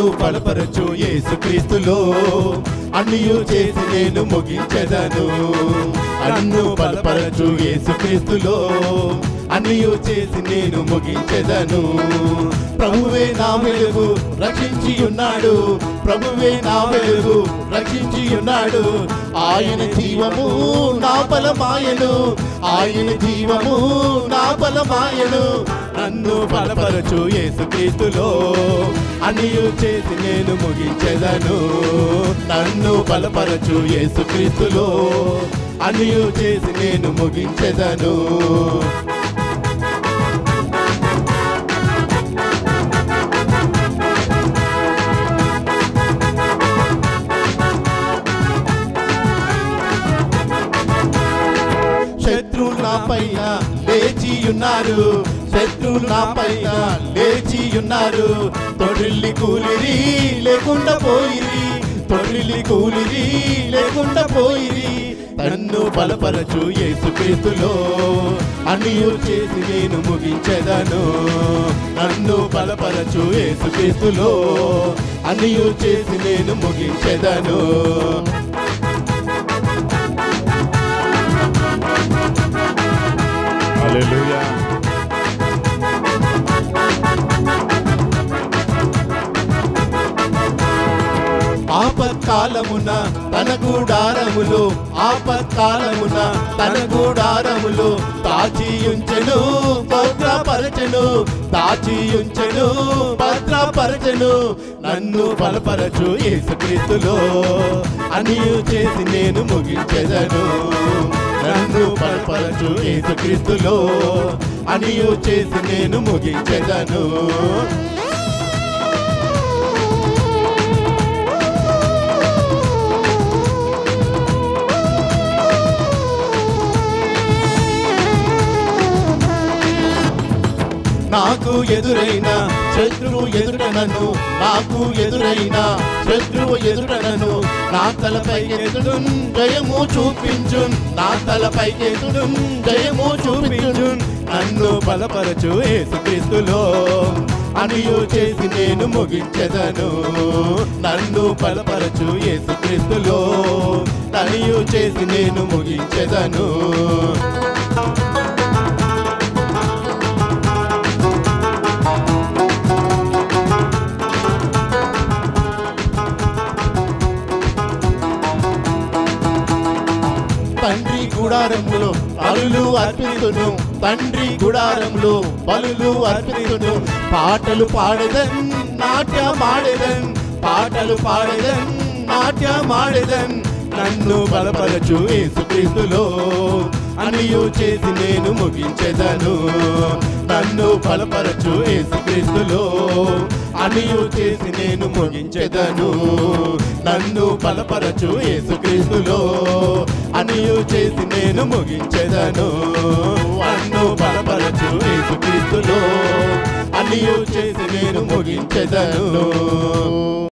బలపరచు యేసుక్రీస్తులో అన్నియు చేసి నేను ముగించెదను నన్ను బలపరచు యేసుక్రీస్తులో అన్నియు చేసి నేను ముగించెదను ప్రభువే నా వెలుగు రక్షించి ఉన్నాడు ప్రభువే నా వెలుగు రక్షించి ఉన్నాడు ఆయన జీవము నా బలమాయను ఆయన జీవము నా బలమాయను నన్ను బలపరచు యేసుక్రీస్తులో అనియు చేసి నేను ముగించెదను నన్ను బలపరచు యేసుక్రీస్తులో అనియు చేసి నేను ముగించెదను శత్రువులు నా పైన లేచి ఉన్నారు శత్రువులు నా పైన లేచి ఉన్నారు తొడిల్లి కూలిరి లేకుండా పోయిరి తొడిల్లి కూలిరి లేకుండా పోయిరి నన్ను బలపరచు యేసుక్రీస్తులో అనియు చేసి నేను ముగించెదను నన్ను బలపరచు యేసుక్రీస్తులో అనియు చేసి నేను ముగించెదను హల్లెలూయా ఆపత్కాలమున తన గుడారములు ఆపత్కాలమున తన గుడారములు తాచియుంచెను భద్రపరచెను తాచియుంచెను భద్రపరచెను నన్ను బలపరచు యేసుక్రీస్తులో అనియు చేసి నేను ముగించెదను నన్ను బలపరచు యేసుక్రీస్తులో అనియు చేసి నేను ముగించెదను నాకు ఎదురైన శత్రువు ఎదుట నన్ను నాకు ఎదురైన శత్రువు ఎదుట నన్ను నా తలపై ఎదుడు జయము చూపించు నా తలపై ఎదుడు జయము చూపించు నన్ను బలపరచు యేసుక్రీస్తులో అనియు చేసి నేను ముగించెదను నన్ను బలపరచు యేసుక్రీస్తులో అనియు చేసి నేను ముగించెదను తండ్రి గుడారములో బలులు అర్పితును తండ్రి గుడారములో బలులు అర్పితును పాటలు పాడదన్ నాట్యమాడదన్ పాటలు పాడదన్ నాట్యమాడదన్ నన్ను బలపరచు యేసుక్రీస్తులో అనియు చేసి నేను ముగించెదను నన్ను బలపరచు యేసుక్రీస్తులో అనియు చేసి నేను ముగించెదను నన్ను బలపరచు యేసుక్రీస్తులో అనియు చేసి నేను ముగించెదను నన్ను బలపరచు యేసుక్రీస్తులో అనియు చేసి నేను ముగించెదను